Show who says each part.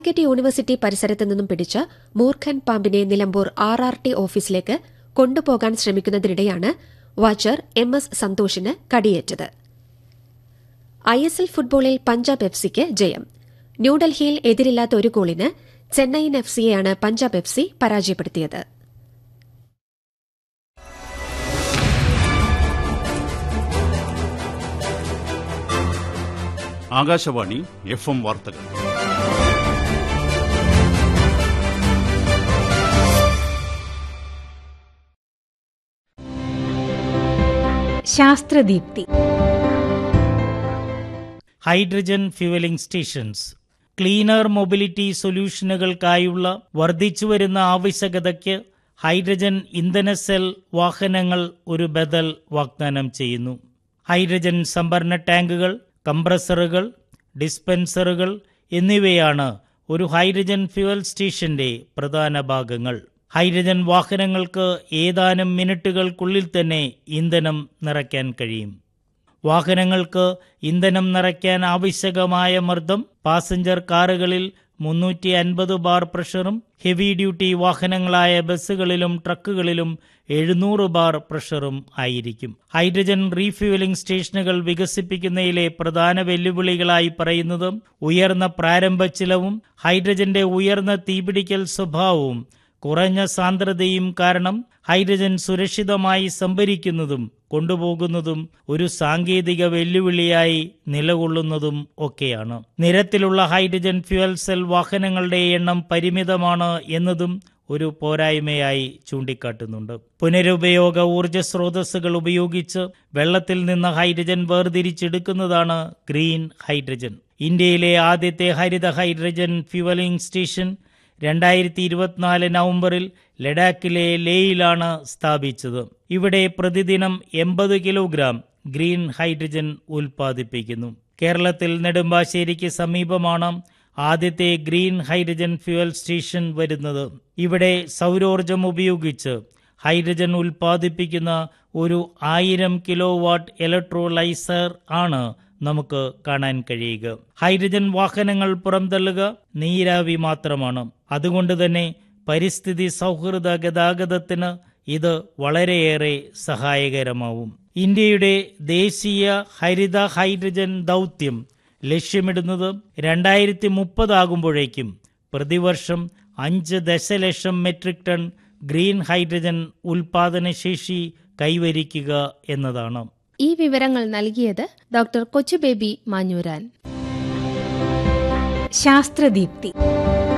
Speaker 1: Calicut university പരിസരത്ത് നിന്നും പിടിച്ച മൂർഖൻ പാമ്പിനെ നിലമ്പൂർ ആർ ആർ ടി ഓഫീസിലേക്ക് കൊണ്ടുപോകാൻ ശ്രമിക്കുന്നതിനിടെയാണ് വാച്ചർ എം എസ് സന്തോഷിന് കടിയേറ്റത് ഐ എസ് എൽ ഫുട്ബോളിൽ പഞ്ചാബ് എഫ് സിക്ക് ജയം ന്യൂഡൽഹിയിൽ എതിരില്ലാത്ത ഒരു ഗോളിന് ചെന്നൈയിൻ എഫ് സിയെയാണ് പഞ്ചാബ് എഫ് സി പരാജയപ്പെടുത്തിയത്
Speaker 2: ആകാശവാണി എഫ് എം വാർത്തകൾ
Speaker 3: ശാസ്ത്രദീപ്തി
Speaker 4: hydrogen fuelling stations cleaner mobility സൊല്യൂഷനുകൾക്കായുള്ള വർദ്ധിച്ചുവരുന്ന ആവശ്യകതയ്ക്ക് ഹൈഡ്രജൻ ഇന്ധന സെൽ വാഹനങ്ങൾ ഒരു ബദൽ വാഗ്ദാനം ചെയ്യുന്നു ഹൈഡ്രജൻ സംഭരണ ടാങ്കുകൾ കംപ്രസറുകൾ ഡിസ്പെൻസറുകൾ എന്നിവയാണ് ഒരു ഹൈഡ്രജൻ ഫ്യൂവൽ സ്റ്റേഷന്റെ പ്രധാന ഭാഗങ്ങൾ ഹൈഡ്രജൻ വാഹനങ്ങൾക്ക് ഏതാനും മിനിറ്റുകൾക്കുള്ളിൽ തന്നെ ഇന്ധനം നിറയ്ക്കാൻ കഴിയും വാഹനങ്ങൾക്ക് ഇന്ധനം നിറയ്ക്കാൻ ആവശ്യകമായ മർദ്ദം പാസഞ്ചർ കാറുകളിൽ മുന്നൂറ്റി അൻപത് ബാർ പ്രഷറും ഹെവി ഡ്യൂട്ടി വാഹനങ്ങളായ ബസ്സുകളിലും ട്രക്കുകളിലും എഴുന്നൂറ് ബാർ പ്രഷറും ആയിരിക്കും ഹൈഡ്രജൻ റീഫ്യൂവലിംഗ് സ്റ്റേഷനുകൾ വികസിപ്പിക്കുന്നതിലെ പ്രധാന വെല്ലുവിളികളായി പറയുന്നത് ഉയർന്ന പ്രാരംഭ ചിലവും ഹൈഡ്രജന്റെ ഉയർന്ന തീപിടിക്കൽ സ്വഭാവവും കുറഞ്ഞ സാന്ദ്രതയും കാരണം ഹൈഡ്രജൻ സുരക്ഷിതമായി സംഭരിക്കുന്നതും കൊണ്ടുപോകുന്നതും ഒരു സാങ്കേതിക വെല്ലുവിളിയായി നിലകൊള്ളുന്നതും ഒക്കെയാണ് നിരത്തിലുള്ള ഹൈഡ്രജൻ ഫ്യുവൽ സെൽ വാഹനങ്ങളുടെ എണ്ണം പരിമിതമാണ് എന്നതും ഒരു പോരായ്മയായി ചൂണ്ടിക്കാട്ടുന്നുണ്ട് പുനരുപയോഗ ഊർജ സ്രോതസ്സുകൾ ഉപയോഗിച്ച് വെള്ളത്തിൽ നിന്ന് ഹൈഡ്രജൻ വേർതിരിച്ചെടുക്കുന്നതാണ് ഗ്രീൻ ഹൈഡ്രജൻ ഇന്ത്യയിലെ ആദ്യത്തെ ഹരിത ഹൈഡ്രജൻ ഫ്യുവലിംഗ് സ്റ്റേഷൻ രണ്ടായിരത്തി ഇരുപത്തിനാല് നവംബറിൽ ലഡാക്കിലെ ലേയിലാണ് സ്ഥാപിച്ചത് ഇവിടെ പ്രതിദിനം എൺപത് കിലോഗ്രാം ഗ്രീൻ ഹൈഡ്രജൻ ഉൽപ്പാദിപ്പിക്കുന്നു കേരളത്തിൽ നെടുമ്പാശ്ശേരിക്ക് സമീപമാണ് ആദ്യത്തെ ഗ്രീൻ ഹൈഡ്രജൻ ഫ്യുവൽ സ്റ്റേഷൻ വരുന്നത് ഇവിടെ സൗരോർജം ഉപയോഗിച്ച് ഹൈഡ്രജൻ ഉൽപ്പാദിപ്പിക്കുന്ന ഒരു ആയിരം കിലോ വാട്ട് ഇലക്ട്രോലൈസർ ആണ് നമുക്ക് കാണാൻ കഴിയുക ഹൈഡ്രജൻ വാഹനങ്ങൾ പുറംതള്ളുക നീരാവി മാത്രമാണ് അതുകൊണ്ട് തന്നെ പരിസ്ഥിതി സൗഹൃദ ഗതാഗതത്തിന് ഇത് വളരെയേറെ സഹായകരമാവും ഇന്ത്യയുടെ ദേശീയ ഹരിത ഹൈഡ്രജൻ ദൗത്യം ലക്ഷ്യമിടുന്നത് രണ്ടായിരത്തി മുപ്പതാകുമ്പോഴേക്കും പ്രതിവർഷം അഞ്ച് ദശലക്ഷം മെട്രിക് ടൺ ഗ്രീൻ ഹൈഡ്രജൻ ഉൽപാദനശേഷി കൈവരിക്കുക എന്നതാണ്
Speaker 3: ഈ വിവരങ്ങൾ നൽകിയത് ഡോക്ടർ കൊച്ചുബേബി മാഞ്ഞൂരാൻ ശാസ്ത്രദീപ്തി